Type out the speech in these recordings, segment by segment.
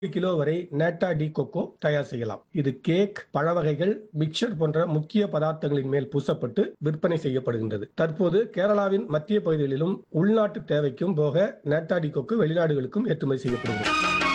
kilo வரை நேட்டா D kho kho தயார் செய்யலாம் இது கேக் பழ வகைகள் மிக்சர் போன்ற முக்கிய பதார்த்தங்களின் மேல் பூசப்பட்டு விற்பனை செய்யப்படுகின்றது தற்போது கேரளாவின் மத்திய பகுதிகளிலும் உள்நாட்டு தேவைக்கும் போக நேட்டா டி கொக்கு வெளிநாடுகளுக்கும் ஏற்றுமதி செய்யப்படுகிறது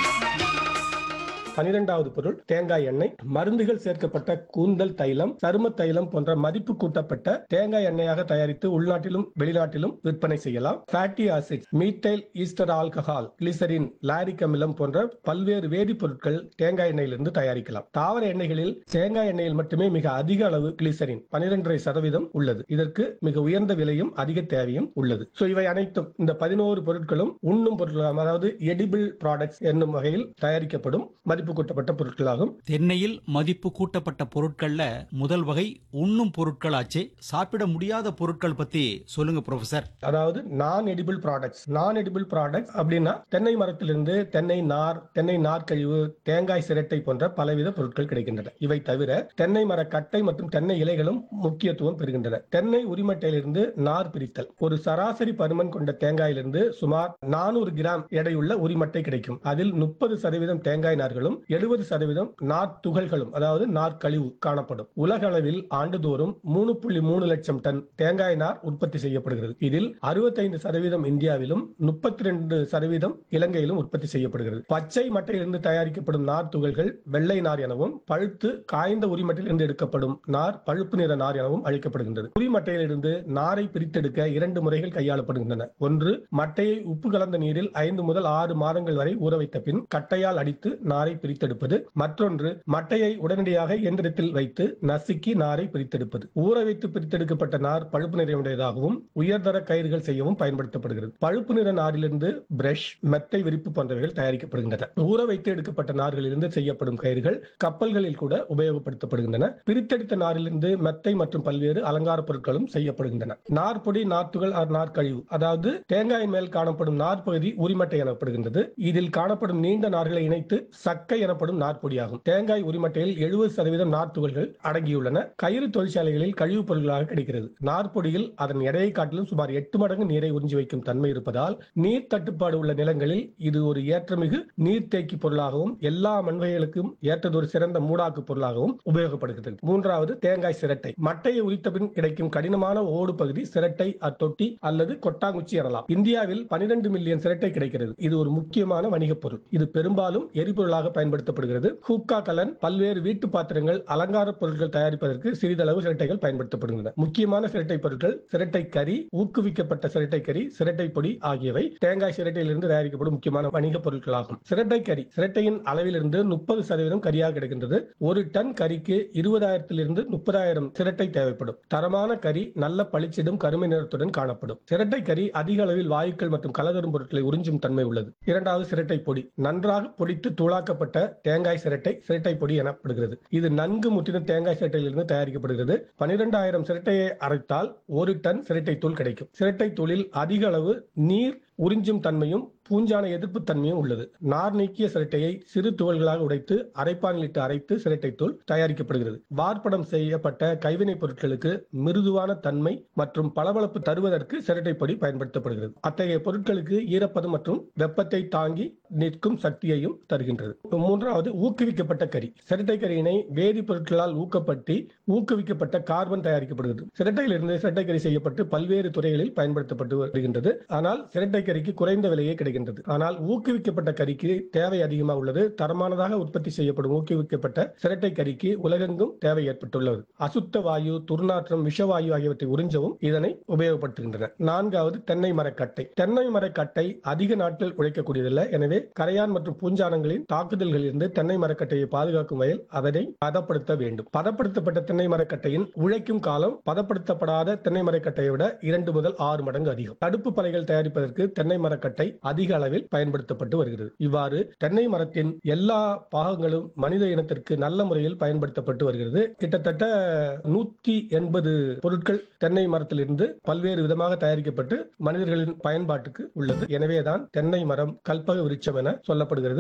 பனிரெண்டாவது பொருள் தேங்காய் எண்ணெய் மருந்துகள் சேர்க்கப்பட்ட கூந்தல் தைலம் சரும தைலம் போன்ற மதிப்பு கூட்டப்பட்ட தேங்காய் எண்ணெயாக தயாரித்து உள்நாட்டிலும் வெளிநாட்டிலும் விற்பனை செய்யலாம் fatty acids methyl ester alcohol glycerine lauric அமிலம் போன்ற பல்வேறு வேதிப்பொருட்கள் தேங்காய் எண்ணெயிலிருந்து தயாரிக்கலாம் தாவர எண்ணெய்களில் தேங்காய் எண்ணெயில் மட்டுமே மிக அதிக அளவு கிளிசரின் பனிரெண்டரை சதவீதம் உள்ளது இதற்கு மிக உயர்ந்த விலையும் அதிக தேவையும் உள்ளது சோ இவை அனைத்தும் இந்த பதினோரு பொருட்களும் உண்ணும் பொருட்களாகும் அதாவது எடிபிள் ப்ராடக்ட்ஸ் என்னும் வகையில் தயாரிக்கப்படும் மதிப்பு கூட்டப்பட்ட பொருட்களாகும் தென்னையில் மதிப்பு கூட்டப்பட்ட பொருட்கள்ல முதல் வகை உண்ணும் பொருட்களாச்சே சாப்பிட முடியாத பொருட்கள் பத்தி சொல்லுங்க ப்ரொஃபசர் அதாவது non edible products non edible products அப்படின்னா தென்னை மரத்திலிருந்து தென்னை நார் தென்னை நார்க்கழிவு தேங்காய் சிரட்டை போன்ற பலவித பொருட்கள் கிடைக்கின்றன இவை தவிர தென்னை மர கட்டை மற்றும் தென்னை இலைகளும் முக்கியத்துவம் பெறுகின்றன தென்னை உரிமட்டையிலிருந்து நார் பிரித்தல் ஒரு சராசரி பருமன் கொண்ட தேங்காயிலிருந்து சுமார் நானூறு கிராம் எடையுள்ள உரிமட்டை கிடைக்கும் அதில் முப்பது சதவீதம் தேங்காய் நார்களும் எழுபது சதவீதம் நார் துகள்களும் அதாவது நார் கழிவு காணப்படும் உலக அளவில் ஆண்டுதோறும் மூணு புள்ளி மூணு லட்சம் டன் தேங்காய் நார் உற்பத்தி செய்யப்படுகிறது இதில் அறுபத்தைந்து சதவீதம் இந்தியாவிலும் முப்பத்தி ரெண்டு சதவீதம் இலங்கையிலும் உற்பத்தி செய்யப்படுகிறது பச்சை மட்டையிலிருந்து தயாரிக்கப்படும் நார் துகள்கள் வெள்ளை நார் எனவும் பழுத்து காய்ந்த உரிமட்டையிலிருந்து எடுக்கப்படும் நார் பழுப்பு நிற நார் எனவும் அழைக்கப்படுகின்றது உரிமட்டையிலிருந்து நாரை பிரித்தெடுக்க இரண்டு முறைகள் கையாளப்படுகின்றன ஒன்று மட்டையை உப்பு கலந்த நீரில் ஐந்து முதல் ஆறு மாதங்கள் வரை ஊற வைத்த பின் கட்டையால் அடித்து நாரை பிரித்தெடுப்பது மற்றொன்று மட்டையை உடனடியாக இயந்திரத்தில் வைத்து நசுக்கி நாரை பிரித்தெடுப்பது ஊற வைத்து பிரித்தெடுக்கப்பட்ட நார் பழுப்பு நிறமுடையதாகவும் உயர்தர கயிறுகள் செய்யவும் பயன்படுத்தப்படுகிறது பழுப்பு நிற நாரிலிருந்து பிரஷ் மெத்தை விரிப்பு போன்றவைகள் தயாரிக்கப்படுகின்றன ஊற வைத்து எடுக்கப்பட்ட நார்களிலிருந்து செய்யப்படும் கயிறுகள் கப்பல்களில் கூட உபயோகப்படுத்தப்படுகின்றன பிரித்தெடுத்த நாரிலிருந்து மெத்தை மற்றும் பல்வேறு அலங்கார பொருட்களும் செய்யப்படுகின்றன நார்பொடி நார்த்துகள் ஆர் நார்க்கழிவு அதாவது தேங்காயின் மேல் காணப்படும் நார் பகுதி உரிமட்டை எனப்படுகின்றது இதில் காணப்படும் நீண்ட நார்களை இணைத்து சக்கை எனப்படும் நார்ப்பொடியாகும் தேங்காய் உரிமட்டையில் எழுபது சதவீதம் நார்த்துகள்கள் அடங்கியுள்ளன கயிறு தொழிற்சாலைகளில் கழிவுப் பொருட்களாக கிடைக்கிறது நார்ப்பொடியில் அதன் எடையை காட்டிலும் சுமார் எட்டு மடங்கு நீரை உறிஞ்சி வைக்கும் தன்மை இருப்பதால் நீர் தட்டுப்பாடு உள்ள நிலங்களில் இது ஒரு ஏற்றமிகு நீர்த்தேக்கி பொருளாகவும் எல்லா மண்வகைகளுக்கும் ஏற்றதொரு சிறந்த மூடாக்கு பொருளாகவும் உபயோகப்படுகிறது மூன்றாவது தேங்காய் சிரட்டை மட்டையை உரித்த பின் கிடைக்கும் கடினமான ஓடு பகுதி சிரட்டை அத்தொட்டி அல்லது கொட்டாங்குச்சி எனலாம் இந்தியாவில் பனிரெண்டு மில்லியன் சிரட்டை கிடைக்கிறது இது ஒரு முக்கியமான வணிகப் பொருள் இது பெரும்பாலும் எரிபொருளாக பயன்படுத்தப்படுகிறது ஹூக்கா கலன் பல்வேறு வீட்டு பாத்திரங்கள் அலங்கார பொருட்கள் தயாரிப்பதற்கு சிறிதளவு சிரட்டைகள் பயன்படுத்தப்படுகின்றன முக்கியமான சிரட்டை பொருட்கள் சிரட்டை கறி ஊக்குவிக்கப்பட்ட சிரட்டை கறி சிரட்டை பொடி ஆகியவை தேங்காய் சிரட்டையிலிருந்து தயாரிக்கப்படும் முக்கியமான வணிகப் பொருட்களாகும் சிரட்டை கறி சிரட்டையின் அளவிலிருந்து முப்பது சதவீதம் கரியாக கிடைக்கின்றது ஒரு டன் கறிக்கு இருபதாயிரத்திலிருந்து முப்பதாயிரம் சிரட்டை தேவைப்படும் தரமான கறி நல்ல பளிச்சிடும் கருமை நிறத்துடன் காணப்படும் சிரட்டை கறி அதிக அளவில் வாயுக்கள் மற்றும் கலகரும் பொருட்களை உறிஞ்சும் தன்மை உள்ளது இரண்டாவது சிரட்டை பொடி நன்றாக பொடித்து தூளாக்கப்பட்ட தேங்காய் சிரட்டை சிரட்டை பொடி எனப்படுகிறது இது நன்கு முற்றின தேங்காய் சிரட்டையிலிருந்து தயாரிக்கப்படுகிறது பனிரெண்டாயிரம் சிரட்டையை அரைத்தால் ஒரு டன் சிரட்டை தூள் கிடைக்கும் சிரட்டை தூளில் அதிக அளவு நீர் உறிஞ்சும் தன்மையும் பூஞ்சான எதிர்ப்பு தன்மையும் உள்ளது நார் நீக்கிய சிரட்டையை சிறு துகள்களாக உடைத்து அரைப்பானில் இட்டு அரைத்து சிரட்டை தூள் தயாரிக்கப்படுகிறது வார்ப்படம் செய்யப்பட்ட கைவினைப் பொருட்களுக்கு மிருதுவான தன்மை மற்றும் பளபளப்பு தருவதற்கு சிரட்டை பொடி பயன்படுத்தப்படுகிறது அத்தகைய பொருட்களுக்கு ஈரப்பதம் மற்றும் வெப்பத்தை தாங்கி நிற்கும் சக்தியையும் தருகின்றது மூன்றாவது ஊக்குவிக்கப்பட்ட கறி சிரட்டை கரியினை வேதிப்பொருட்களால் ஊக்கப்பட்டு ஊக்குவிக்கப்பட்ட கார்பன் தயாரிக்கப்படுகிறது சிரட்டையிலிருந்து சிரட்டை கறி செய்யப்பட்டு பல்வேறு துறைகளில் பயன்படுத்தப்பட்டு வருகின்றது ஆனால் சிரட்டை கறிக்கு குறைந்த விலையே கிடைக்கின்றது ஆனால் ஊக்குவிக்கப்பட்ட கறிக்கு தேவை அதிகமாக உள்ளது தரமானதாக உற்பத்தி செய்யப்படும் ஊக்குவிக்கப்பட்ட சிரட்டை கறிக்கு உலகெங்கும் தேவை ஏற்பட்டுள்ளது அசுத்த வாயு துர்நாற்றம் விஷவாயு ஆகியவற்றை உறிஞ்சவும் இதனை உபயோகப்படுத்துகின்றன நான்காவது தென்னை மரக்கட்டை தென்னை மரக்கட்டை அதிக நாட்கள் உழைக்கக்கூடியதில்லை எனவே கரையான் மற்றும் பூஞ்சானங்களின் தாக்குதல்களில் இருந்து தென்னை மரக்கட்டையை பாதுகாக்கும் வகையில் அதனை பதப்படுத்த வேண்டும் பதப்படுத்தப்பட்ட தென்னை மரக்கட்டையின் உழைக்கும் காலம் பதப்படுத்தப்படாத தென்னை மரக்கட்டையை விட இரண்டு முதல் ஆறு மடங்கு அதிகம் தடுப்பு பலைகள் தயாரிப்பதற்கு தென்னை மரக்கட்டை அதிக அளவில் பயன்படுத்தப்பட்டு வருகிறது இவ்வாறு தென்னை மரத்தின் எல்லா பாகங்களும் மனித இனத்திற்கு நல்ல முறையில் பயன்படுத்தப்பட்டு வருகிறது கிட்டத்தட்ட நூத்தி எண்பது பொருட்கள் தென்னை மரத்திலிருந்து பல்வேறு விதமாக தயாரிக்கப்பட்டு மனிதர்களின் பயன்பாட்டுக்கு உள்ளது எனவேதான் தென்னை மரம் கல்பக விருட்சம் என சொல்லப்படுகிறது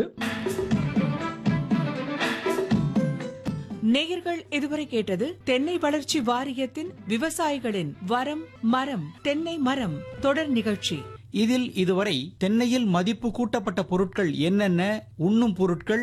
நேயர்கள் இதுவரை கேட்டது தென்னை வளர்ச்சி வாரியத்தின் விவசாயிகளின் வரம் மரம் தென்னை மரம் தொடர் நிகழ்ச்சி இதில் இதுவரை தென்னையில் மதிப்பு கூட்டப்பட்ட பொருட்கள் என்னென்ன உண்ணும் பொருட்கள்